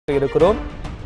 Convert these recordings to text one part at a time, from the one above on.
இருக்கிறோம்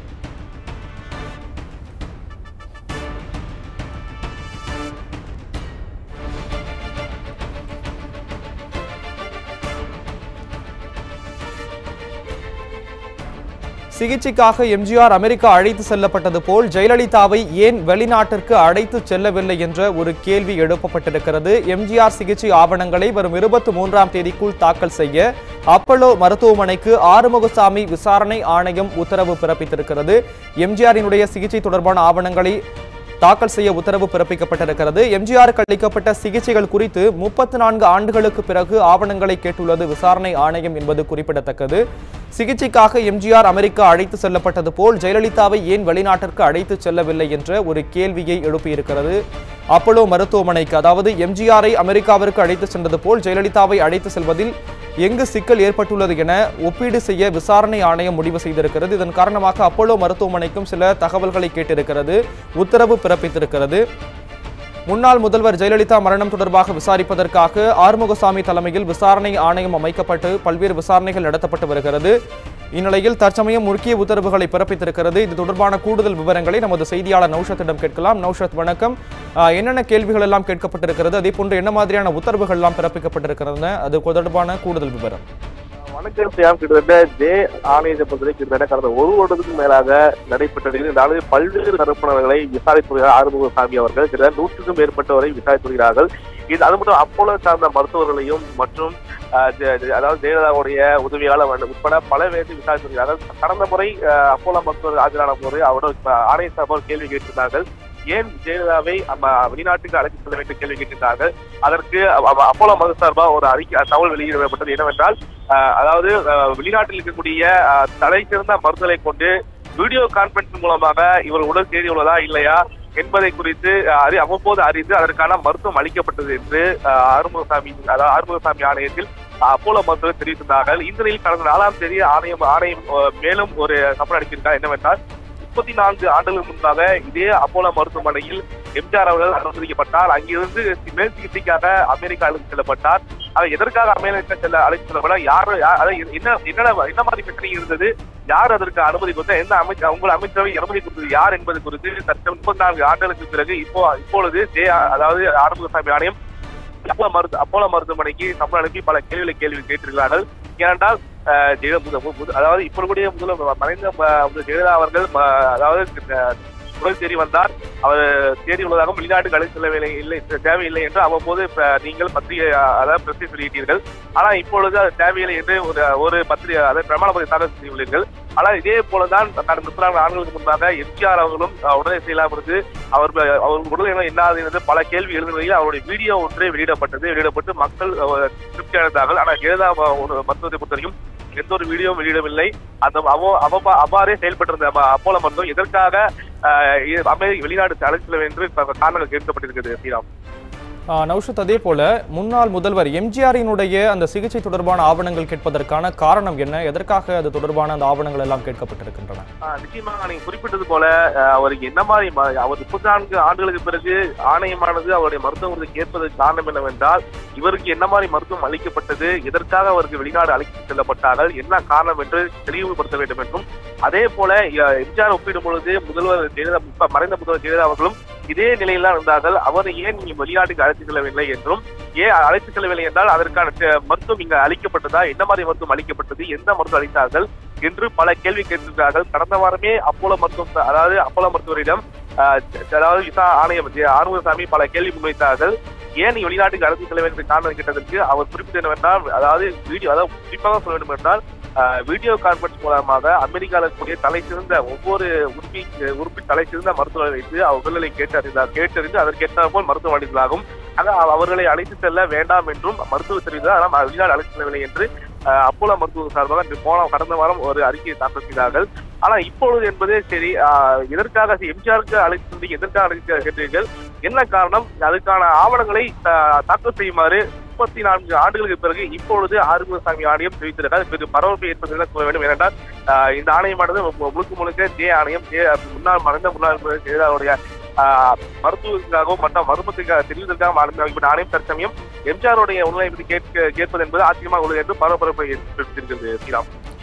சிகிச்சைக்காக எம்ஜிஆர் அமெரிக்கா அழைத்து செல்லப்பட்டது போல் ஜெயலலிதாவை ஏன் வெளிநாட்டிற்கு அழைத்து செல்லவில்லை என்ற ஒரு கேள்வி எழுப்பப்பட்டிருக்கிறது எம்ஜிஆர் சிகிச்சை ஆவணங்களை வரும் இருபத்தி மூன்றாம் தேதிக்குள் தாக்கல் செய்ய அப்பல்லோ மருத்துவமனைக்கு ஆறுமுகசாமி விசாரணை ஆணையம் உத்தரவு பிறப்பித்திருக்கிறது எம்ஜிஆரினுடைய சிகிச்சை தொடர்பான ஆவணங்களை தாக்கல் செய்ய உத்தரவு பிறப்பிக்கப்பட்டிருக்கிறது எம்ஜிஆருக்கு அளிக்கப்பட்ட சிகிச்சைகள் குறித்து முப்பத்தி நான்கு ஆண்டுகளுக்கு பிறகு ஆவணங்களை கேட்டுள்ளது விசாரணை ஆணையம் என்பது குறிப்பிடத்தக்கது சிகிச்சைக்காக எம்ஜிஆர் அமெரிக்கா அழைத்து செல்லப்பட்டது போல் ஜெயலலிதாவை ஏன் வெளிநாட்டிற்கு அழைத்து செல்லவில்லை என்ற ஒரு கேள்வியை எழுப்பியிருக்கிறது அப்போலோ மருத்துவமனைக்கு அதாவது எம்ஜிஆரை அமெரிக்காவிற்கு அழைத்து சென்றது போல் ஜெயலலிதாவை அழைத்து செல்வதில் எங்கு சிக்கல் ஏற்பட்டுள்ளது என ஒப்பீடு செய்ய விசாரணை ஆணையம் முடிவு செய்திருக்கிறது இதன் காரணமாக அப்போலோ மருத்துவமனைக்கும் சில தகவல்களை கேட்டிருக்கிறது உத்தரவு பிறப்பித்திருக்கிறது முன்னாள் முதல்வர் ஜெயலலிதா மரணம் தொடர்பாக விசாரிப்பதற்காக ஆறுமுகசாமி தலைமையில் விசாரணை ஆணையம் அமைக்கப்பட்டு பல்வேறு விசாரணைகள் நடத்தப்பட்டு வருகிறது இந்நிலையில் தற்சமயம் முக்கிய உத்தரவுகளை பிறப்பித்திருக்கிறது இது தொடர்பான கூடுதல் விவரங்களை நமது செய்தியாளர் நௌஷத்திடம் கேட்கலாம் நௌஷத் வணக்கம் ஆஹ், என்னென்ன கேள்விகள் எல்லாம் கேட்கப்பட்டிருக்கிறது அதே போன்று என்ன மாதிரியான உத்தரவுகள் எல்லாம் பிறப்பிக்கப்பட்டிருக்கிறது அது தொடர்பான கூடுதல் விவரம் வணக்கம் சியாம் கிட்டத்தட்ட ஜே ஆணையத்தை பொறுத்தவரை கிட்டத்தட்ட கடந்த ஒரு வருடத்துக்கும் மேலாக நடைபெற்ற நிலையில் இந்த ஆண்டு பல்வேறு தரப்பினர்களை விசாரித்து வருகிறார் ஆறுமுகசாமி அவர்கள் கிட்டத்தட்ட நூற்றுக்கும் மேற்பட்டவரை விசாரித்து வருகிறார்கள் இது அது மட்டும் அப்போலோ சார்ந்த மருத்துவர்களையும் மற்றும் அஹ், ஜெ- ஜெ- அதாவது ஜெயலலிதாவுடைய உதவியாளர் வந்து உட்பட பல பேருக்கு விசாரித்து வருகிறார்கள் கடந்த முறை அஹ், அப்போலோ மருத்துவர் ஆஜரான போது அவரோட ஆணைய சார்பாக கேள்வி கேட்டிருந்தார்கள் ஏன் ஜெயலலிதாவை நம்ம வெளிநாட்டுக்கு அழைத்து செல்ல வேண்டும் கேள்வி கேட்டிருந்தார்கள் அதற்கு அ- அ- அப்போலோ மது சார்பா ஒரு அறிக்கை தகவல் வெளியிடப்பட்டது என்னவென்றால் அஹ், அதாவது அஹ், வெளிநாட்டில் இருக்கக்கூடிய அஹ், தலை சிறந்த மருந்துகளை கொண்டு வீடியோ கான்பரன்ஸ் மூலமாக இவர் உடல் தேறி உள்ளதா இல்லையா என்பதை குறித்து அஹ், அறி அவ்வப்போது அறிந்து அதற்கான மருத்துவம் அளிக்கப்பட்டது என்று அஹ், ஆறுமுகசாமி அதாவது ஆறுமுகசாமி ஆணையத்தில் அஹ், அப்போலோ மருத்துவர் தெரிவித்திருந்தார்கள் இந்த நிலையில் கடந்த நாலாம் தேதி ஆணையம் ஆணையம் அஹ், மேலும் ஒரு சம்மன் அளித்திருக்கார் என்னவென்றால் முப்பத்தி நான்கு ஆண்டுகளுக்கு முன்பாக இதே அப்போலோ மருத்துவமனையில் எம்ஜிஆர் அவர்கள் அனுமதிக்கப்பட்டார் அங்கிருந்து மேல் சிகிச்சைக்காக அமெரிக்கா அழைத்து செல்லப்பட்டார் அதை எதற்காக அமெரிக்கா செல்ல அழைத்து செல்லப்பட்டார் யாரு யா- அதாவது என்ன என்ன என்ன மாதிரி பிரச்சனை இருந்தது யார் அதற்கு அனுமதி கொடுத்தா எந்த அமைச்சர் உங்கள் அமைச்சரவை அனுமதி கொடுத்தது யார் என்பது குறித்து தற்சமயம் முப்பத்தி நான்கு ஆண்டுகளுக்கு பிறகு இப்போ இப்பொழுது ஜே அதாவது ஆறுமுகசாமி ஆணையம் அப்போலோ மருத்து அப்போலோ மருத்துவமனைக்கு சம்பளம் அனுப்பி பல கேள்விகளை கேள்வி கேட்டிருக்கிறார்கள் ஏனென்றால் அஹ், ஜெய- முத- முத- அதாவது இப்போ கூடிய முதல்வர் மறைந்த அஹ், முதல்வர் ஜெயலலிதா அவர்கள் ம- அதாவது அஹ், உடல் தேறி வந்தார் அவர் தேடி உள்ளதாகவும் வெளிநாட்டுக்கு அழைத்து செல்லவில்லை இல்லை தேவையில்லை என்று அவ்வப்போது இப்ப நீங்கள் பத்திரிகை அஹ், அதாவது பிரச்சனை சொல்லிட்டீர்கள் ஆனா இப்பொழுது அது தேவையில்லை என்று ஒரு ஒரு பத்திரிகை அதாவது பிரமாண பத்திரிகை தாக்கல் செய்துள்ளீர்கள் ஆனால் இதே போலதான் கடந்த முப்பத்தி நான்கு ஆண்டுகளுக்கு முன்பாக எம்ஜிஆர் அவர்களும் அஹ், உடலை செய்யலாம் இருந்து அவர் அவர் உடல் என்ன என்னாது என்று பல கேள்வி எழுதுவதில் அவருடைய வீடியோ ஒன்றே வெளியிடப்பட்டது வெளியிடப்பட்டு மக்கள் அஹ், திருப்தி அடைந்தார்கள் ஆனால் ஜெயலலிதா ம- ஒரு மருத்துவத்தை பொறுத்த வரைக்கும் எந்த ஒரு வீடியோ வெளியிடவில்லை அந்த அவ- அவ- அவ்வாறே செயல்பட்டிருந்த ம- அப்போலோ மருத்துவம் எதற்காக அஹ், இ- அமெரிக்க வெளிநாடு அழைத்து செல்ல வேண்டும் என்று பல காரணங்கள் கேட்கப்பட்டிருக்கிறது ஸ்ரீராம் ஆஹ் நௌஷத் அதே போல முன்னாள் முதல்வர் எம்ஜிஆரினுடைய அந்த சிகிச்சை தொடர்பான ஆவணங்கள் கேட்பதற்கான காரணம் என்ன எதற்காக அது தொடர்பான அந்த ஆவணங்கள் எல்லாம் கேட்கப்பட்டிருக்கின்றன ஆஹ் நிச்சயமாக நீங்க குறிப்பிட்டது போல ஆஹ் அவருக்கு என்ன மாதிரி ம- அவர் முப்பத்தி நான்கு ஆண்டுகளுக்கு பிறகு ஆணையமானது அவருடைய மருத்துவ உறுதி கேட்பதற்கு காரணம் என்னவென்றால் இவருக்கு என்ன மாதிரி மருத்துவம் அளிக்கப்பட்டது எதற்காக அவருக்கு வெளிநாடு அழைத்து செல்லப்பட்டார்கள் என்ன காரணம் என்று தெளிவுபடுத்த வேண்டும் என்றும் அதே போல அஹ், எம்ஜிஆர் ஒப்பிடும் பொழுது முதல்வர் ஜெயலலிதா இப்ப மறைந்த முதல்வர் ஜெயலலிதா அவர்களும் இதே நிலையில் தான் இருந்தார்கள் அவர் ஏன் நீங்க வெளிநாட்டுக்கு அழைத்து செல்லவில்லை என்றும் ஏன் அழைத்து செல்லவில்லை என்றால் அதற்கான அஹ், மருத்துவம் இங்க அளிக்கப்பட்டதா என்ன மாதிரி மருத்துவம் அளிக்கப்பட்டது எந்த மருத்துவம் அளித்தார்கள் என்று பல கேள்வி கேட்டிருக்கிறார்கள் கடந்த வாரமே அப்போலோ மருத்துவம் அதாவது அப்போலோ மருத்துவரிடம் ஆஹ், அதாவது விசா ஆணையம் ஜெ- ஆறுமுகசாமி பல கேள்வி முன்வைத்தார்கள் ஏன் நீ வெளிநாட்டுக்கு அழைத்து செல்ல வேண்டும் என்று காரணம் கேட்டதற்கு அவர் குறிப்பிட்ட என்னவென்றால் அதாவது வீடியோ அதாவது குறிப்பாக சொல்ல வேண்டும் என்றால் ஆஹ், வீடியோ கான்பரன்ஸ் மூலமாக அமெரிக்காவில் இருக்கக்கூடிய தலை சிறந்த ஒவ்வொரு உறுப்பி உறுப்பி தலை சிறந்த மருத்துவரை வைத்து அவர்களை கேட்டறிந்தார் கேட்டறிந்து அதற்கேற்ற போல் மருத்துவம் அளித்ததாகவும் ஆக அவர்களை அழைத்து செல்ல வேண்டாம் என்றும் மருத்துவர் தெரிவித்தார் ஆனால் வெளிநாடு அழைத்து செல்லவில்லை என்று ஆஹ், அப்போலோ மருத்துவ சார்பாக இன்று போன கடந்த வாரம் ஒரு அறிக்கையை தாக்கல் செய்தார்கள் ஆனா இப்பொழுது என்பதே சரி ஆஹ், எதற்காக எம்ஜிஆருக்கு அழைத்து சென்று எதற்காக அழைத்து கேட்டீர்கள் என்ன காரணம் அதுக்கான ஆவணங்களை ஆஹ், தாக்கல் செய்யுமாறு முப்பத்தி நான்கு ஆண்டுகளுக்கு பிறகு இப்பொழுது ஆறுமுகசாமி ஆணையம் தெரிவித்திருக்கார் பெரிய பரபரப்பை ஏற்படுத்த சொல்ல வேண்டும் ஏனென்றால் ஆஹ், இந்த ஆணையமானது மு- முழுக்க முழுக்க ஜே ஆணையம் ஜே முன்னாள் மறைந்த முன்னாள் ஜெயலலிதாவுடைய ஆஹ், மருத்துவத்துக்காகவும் மற்ற மருத்துவத்துக்காக தெரிவித்ததற்காக அமைக்கப்பட்ட ஆணையம் தற்சமயம் எம்ஜிஆருடைய உண்மையை பற்றி கேட்க கேட்பது என்பது ஆச்சரியமாக உள்ளது என்று பரபரப்பை ஏற்படுத்தியிருக்கிறது ஸ்ரீராம்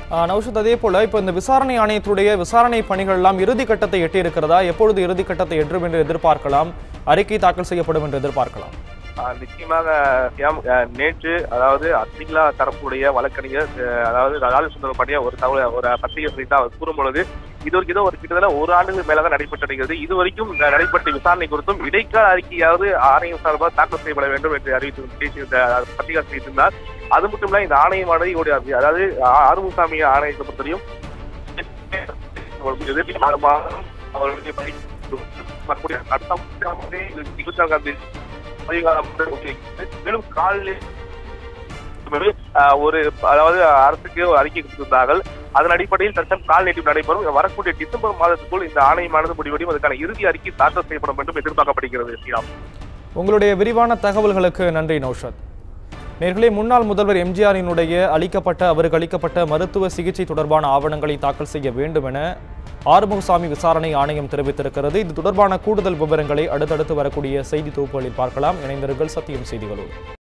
ஆஹ் நௌஷத் அதே போல இப்போ இந்த விசாரணை ஆணையத்துடைய விசாரணை பணிகள் எல்லாம் இறுதி கட்டத்தை எட்டியிருக்கிறதா எப்பொழுது இறுதி கட்டத்தை எட்டும் என்று எதிர்பார்க்கலாம் அறிக்கை தாக்கல் செய்யப்படும் என்று எதிர்பார்க்கலாம் ஆஹ் நிச்சயமாக சியாம் ஆஹ் நேற்று அதாவது அத்திங்களா தரப்புடைய வழக்கறிஞர் ஆஹ் அதாவது ராஜு சுந்தரம் பாண்டிய ஒரு தகவல் ஒரு பத்திரிகை குறித்து அவர் கூறும் பொழுது இது வரைக்கும் ஏதோ ஒரு கிட்டத்தட்ட ஒரு ஆண்டுக்கு மேலாக நடைபெற்றிருக்கிறது இது வரைக்கும் இந்த நடைபெற்ற விசாரணை குறித்தும் இடைக்கால அறிக்கையாவது ஆணையம் சார்பாக தாக்கல் செய்யப்பட வேண்டும் என்று அறிவித்து பேசியிருந்த பத்திரிகை செய்திருந்தார் அது மட்டும் இல்ல இந்த ஆணையமானது இவருடைய அதாவது ஆ- ஆறுமுகசாமி ஆணையத்தை பொறுத்தவரையும் ஆறு மாதம் அவர்களுடைய பணி வரக்கூடிய அடுத்த மாதம் இருபத்தி நான்காம் தேதி அதிகாரம் மேலும் காலில் ஆஹ், ஒரு அதாவது அரசுக்கு ஒரு அறிக்கை கொடுத்திருந்தார்கள் அதன் அடிப்படையில் தற்சம் கால் நீட்டிப்பு நடைபெறும் வரக்கூடிய டிசம்பர் மாதத்துக்குள் இந்த ஆணையமானது முடிவடையும் அதுக்கான இறுதி அறிக்கை தாக்கல் செய்யப்படும் என்றும் எதிர்பார்க்கப்படுகிறது ஸ்ரீராம் உங்களுடைய விரிவான தகவல்களுக்கு நன்றி நௌஷத் நேர்களே முன்னாள் முதல்வர் எம்ஜிஆரினுடைய அளிக்கப்பட்ட அவருக்கு அளிக்கப்பட்ட மருத்துவ சிகிச்சை தொடர்பான ஆவணங்களை தாக்கல் செய்ய வேண்டும் என ஆறுமுகசாமி விசாரணை ஆணையம் தெரிவித்திருக்கிறது இது தொடர்பான கூடுதல் விவரங்களை அடுத்தடுத்து வரக்கூடிய செய்தி தொகுப்புகளில் பார்க்கலாம் இணைந்திருங்கள் சத்தியம் செய்திகளோடு